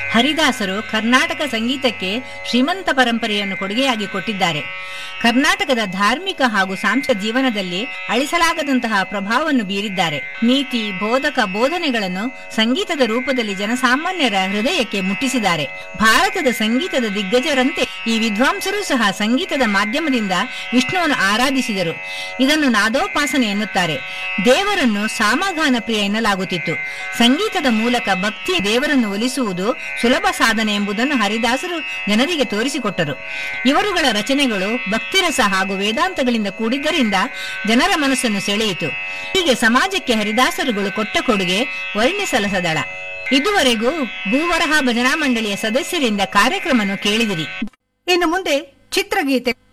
ಹರಿದಾಸರು ಕರ್ನಾಟಕ ಸಂಗೀತಕ್ಕೆ ಶ್ರೀಮಂತ ಪರಂಪರೆಯನ್ನು ಕೊಡುಗೆಯಾಗಿ ಕೊಟ್ಟಿದ್ದಾರೆ ಕರ್ನಾಟಕದ ಧಾರ್ಮಿಕ ಹಾಗೂ ಸಾಂಸ್ಕೃತಿಕ ಜೀವನದಲ್ಲಿ ಅಳಿಸಲಾಗದಂತಹ ಪ್ರಭಾವವನ್ನು ಬೀರಿದ್ದಾರೆ ನೀತಿ ಬೋಧಕ ಬೋಧನೆಗಳನ್ನು ಸಂಗೀತದ ರೂಪದಲ್ಲಿ ಜನಸಾಮಾನ್ಯರ ಹೃದಯಕ್ಕೆ ಮುಟ್ಟಿಸಿದ್ದಾರೆ ಭಾರತದ ಸಂಗೀತದ ದಿಗ್ಗಜರಂತೆ ಈ ವಿದ್ವಾಂಸರು ಸಹ ಸಂಗೀತದ ಮಾಧ್ಯಮದಿಂದ ವಿಷ್ಣುವನ್ನು ಆರಾಧಿಸಿದರು ಇದನ್ನು ನಾದೋಪಾಸನೆ ಎನ್ನುತ್ತಾರೆ ದೇವರನ್ನು ಸಾಮಗಾನ ಪ್ರಿಯ ಎನ್ನಲಾಗುತ್ತಿತ್ತು ಸಂಗೀತದ ಮೂಲಕ ಭಕ್ತಿಯ ದೇವರನ್ನು ಒಲಿಸುವುದು ಸುಲಭ ಸಾಧನೆ ಎಂಬುದನ್ನು ಹರಿದಾಸರು ಜನರಿಗೆ ತೋರಿಸಿಕೊಟ್ಟರು ಇವರುಗಳ ರಚನೆಗಳು ಭಕ್ತಿರಸ ಹಾಗೂ ವೇದಾಂತಗಳಿಂದ ಕೂಡಿದ್ದರಿಂದ ಜನರ ಮನಸ್ಸನ್ನು ಸೆಳೆಯಿತು ಹೀಗೆ ಸಮಾಜಕ್ಕೆ ಹರಿದಾಸರುಗಳು ಕೊಟ್ಟ ಕೊಡುಗೆ ವರ್ಣಿಸಲಸದಳ ಇದುವರೆಗೂ ಭೂವರಹ ಭಜನಾ ಮಂಡಳಿಯ ಸದಸ್ಯರಿಂದ ಕಾರ್ಯಕ್ರಮವನ್ನು ಕೇಳಿದಿರಿ ಇನ್ನು ಮುಂದೆ ಚಿತ್ರಗೀತೆ